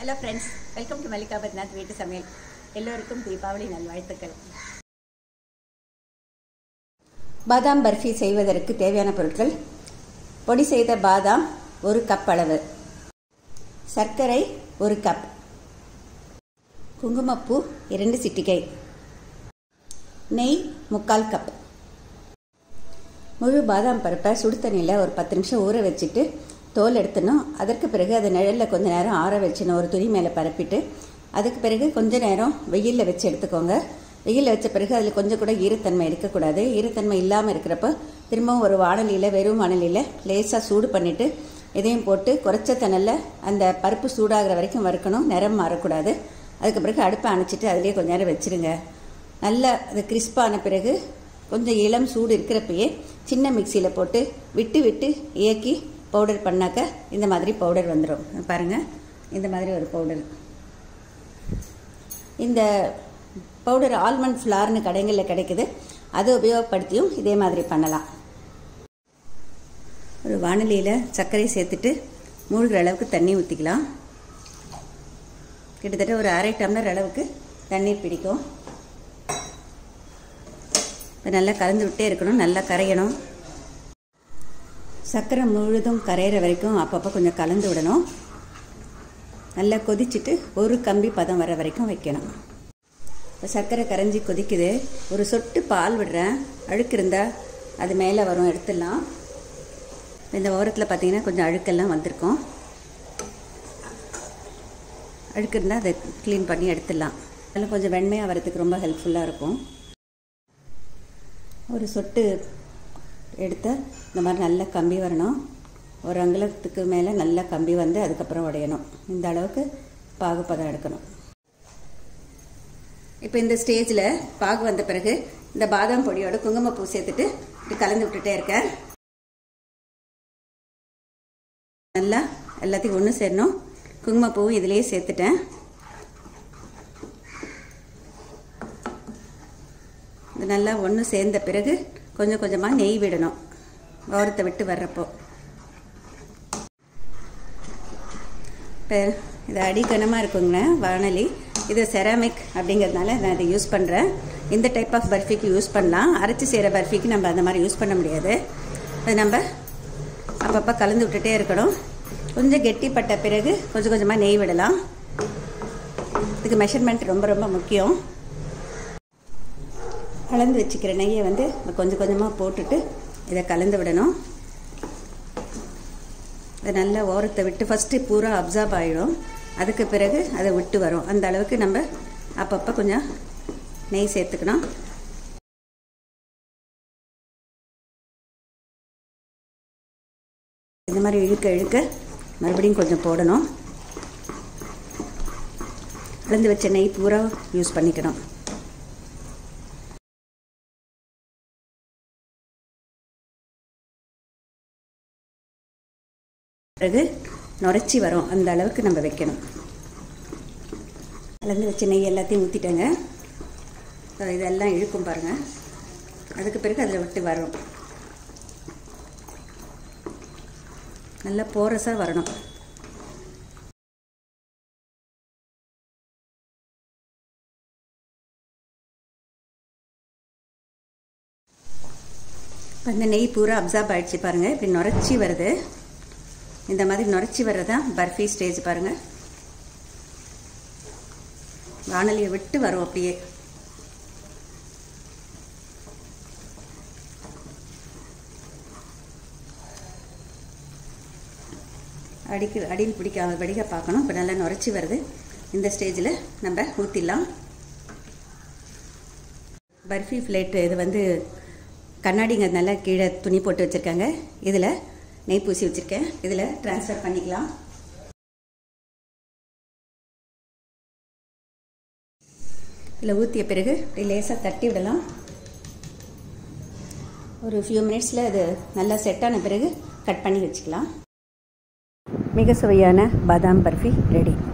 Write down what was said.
hello friends welcome to Mallika Pathnath வீட்டு சமையல் எல்லோருக்கும் தீபாவளி நல்வாழ்த்துக்கள் பாதாம் பர்ஃபி செய்வதற்கு தேவையான பொருட்கள் பொடி செய்த பாதாம் ஒரு கப் அளவு சர்க்கரை ஒரு கப் குங்குமப்பூ இரண்டு சிட்டிகை நெய் முக்கால் கப் முழு பாதாம் பருப்பை சுடு தண்ணியில் ஒரு பத்து நிமிஷம் ஊற வச்சுட்டு தோல் எடுத்துடணும் அதற்கு பிறகு அதை நிழலில் கொஞ்ச நேரம் ஆற வச்சிடணும் ஒரு துணி மேலே பரப்பிட்டு அதுக்கு பிறகு கொஞ்ச நேரம் வெயிலில் வச்சு எடுத்துக்கோங்க வெயிலில் வச்ச பிறகு அதில் கொஞ்சம் கூட ஈரத்தன்மை இருக்கக்கூடாது ஈரத்தன்மை இல்லாமல் இருக்கிறப்ப திரும்பவும் ஒரு வானலியில் வெறும் வானலியில் லேசாக சூடு பண்ணிவிட்டு இதையும் போட்டு குறைச்ச தணலில் அந்த பருப்பு சூடாகிற வரைக்கும் வறுக்கணும் நிறம் மாறக்கூடாது அதுக்கு பிறகு அடுப்பை அணைச்சிட்டு அதிலே கொஞ்ச நேரம் வச்சுருங்க நல்லா அது கிறிஸ்பான பிறகு கொஞ்சம் இளம் சூடு இருக்கிறப்பயே சின்ன மிக்சியில் போட்டு விட்டு விட்டு இயக்கி பவுடர் பண்ணாக்க இந்த மாதிரி பவுடர் வந்துடும் பாருங்கள் இந்த மாதிரி ஒரு பவுடர் இந்த பவுடர் ஆல்மண்ட் ஃப்ளார்னு கடைகளில் கிடைக்குது அதை உபயோகப்படுத்தியும் இதே மாதிரி பண்ணலாம் ஒரு வானிலையில் சர்க்கரை சேர்த்துட்டு மூழ்கிற அளவுக்கு தண்ணி ஊற்றிக்கலாம் கிட்டத்தட்ட ஒரு அரை டம்ளர் அளவுக்கு தண்ணீர் பிடிக்கும் நல்லா கலந்து விட்டே இருக்கணும் நல்லா கரையணும் சர்க்கரை முழுதும் கரையிற வரைக்கும் அப்பப்போ கொஞ்சம் கலந்து விடணும் நல்லா கொதிச்சுட்டு ஒரு கம்பி பதம் வர வரைக்கும் வைக்கணும் இப்போ சர்க்கரை கரைஞ்சி கொதிக்குது ஒரு சொட்டு பால் விடுறேன் அழுக்கு இருந்தால் அது மேலே வரும் எடுத்துடலாம் இந்த ஓரத்தில் பார்த்தீங்கன்னா கொஞ்சம் அழுக்கெல்லாம் வந்திருக்கும் அழுக்கு இருந்தால் அதை க்ளீன் பண்ணி எடுத்துடலாம் அதில் கொஞ்சம் வெண்மையாக வரதுக்கு ரொம்ப ஹெல்ப்ஃபுல்லாக இருக்கும் ஒரு சொட்டு எடுத்து இந்த மாதிரி நல்ல கம்பி வரணும் ஒரு அங்குலத்துக்கு மேலே நல்ல கம்பி வந்து அதுக்கப்புறம் உடையணும் இந்த அளவுக்கு பாகுப்பதம் எடுக்கணும் இப்போ இந்த ஸ்டேஜில் பாகு வந்த பிறகு இந்த பாதாம் பொடியோட குங்குமப்பூ சேர்த்துட்டு இப்படி கலந்து விட்டுட்டே இருக்கேன் நல்லா எல்லாத்தையும் ஒன்று சேரணும் குங்குமப்பூவும் இதிலேயே சேர்த்துட்டேன் இது நல்லா ஒன்று சேர்ந்த பிறகு கொஞ்சம் கொஞ்சமாக நெய் விடணும் ஓரத்தை விட்டு வர்றப்போ இப்போ இது அடிக்கனமாக இருக்குங்க வானலி இது செராமிக் அப்படிங்கிறதுனால நான் இதை யூஸ் பண்ணுறேன் இந்த டைப் ஆஃப் பர்ஃபிக்கு யூஸ் பண்ணலாம் அரைச்சி செய்கிற பர்ஃபிக்கு நம்ம அந்த மாதிரி யூஸ் பண்ண முடியாது அது நம்ம அப்பப்போ கலந்து விட்டுட்டே இருக்கணும் கொஞ்சம் கெட்டிப்பட்ட பிறகு கொஞ்சம் கொஞ்சமாக நெய் விடலாம் இதுக்கு மெஷர்மெண்ட் ரொம்ப ரொம்ப முக்கியம் கலந்து வச்சுக்கிற நெய்யை வந்து கொஞ்சம் கொஞ்சமாக போட்டுட்டு இதை கலந்து விடணும் அதை நல்லா ஓரத்தை விட்டு ஃபஸ்ட்டு பூரா அப்சார்ப் ஆகிடும் அதுக்கு பிறகு அதை விட்டு வரும் அந்த அளவுக்கு நம்ம அப்பப்போ கொஞ்சம் நெய் சேர்த்துக்கணும் இந்த மாதிரி இழுக்க இழுக்க மறுபடியும் கொஞ்சம் போடணும் கலந்து வச்ச நெய் பூரா யூஸ் பண்ணிக்கணும் பிறகு நுரைச்சி வரும் அந்த அளவுக்கு நம்ம வைக்கணும் கலந்து வச்ச நெய் எல்லாத்தையும் ஊற்றிட்டேங்க இதெல்லாம் இழுக்கும் பாருங்கள் அதுக்கு பிறகு அதில் விட்டு வரும் நல்லா போரஸாக வரணும் அந்த நெய் பூரா அப்சார்ப் ஆகிடுச்சு பாருங்கள் இப்படி நுரைச்சி வருது இந்த மாதிரி நுரைச்சி வர்றதான் பர்ஃபி ஸ்டேஜ் பாருங்கள் வானலியை விட்டு வரும் அப்படியே அடிக்கு அடியில் பிடிக்காம வெடிக்க பார்க்கணும் இப்போ நல்லா நுரைச்சி வருது இந்த ஸ்டேஜில் நம்ம ஊற்றிடலாம் பர்ஃபி பிளேட்டு இது வந்து கண்ணாடிங்க நல்லா கீழே துணி போட்டு வச்சுருக்காங்க இதில் நெய் பூசி வச்சுருக்கேன் இதில் ட்ரான்ஸ்ஃபர் பண்ணிக்கலாம் இதில் ஊற்றிய பிறகு இப்படி லேசாக தட்டி விடலாம் ஒரு ஃபியூ மினிட்ஸில் அது நல்லா செட் ஆன பிறகு கட் பண்ணி வச்சுக்கலாம் மிக சுவையான பாதாம் பர்ஃபி ரெடி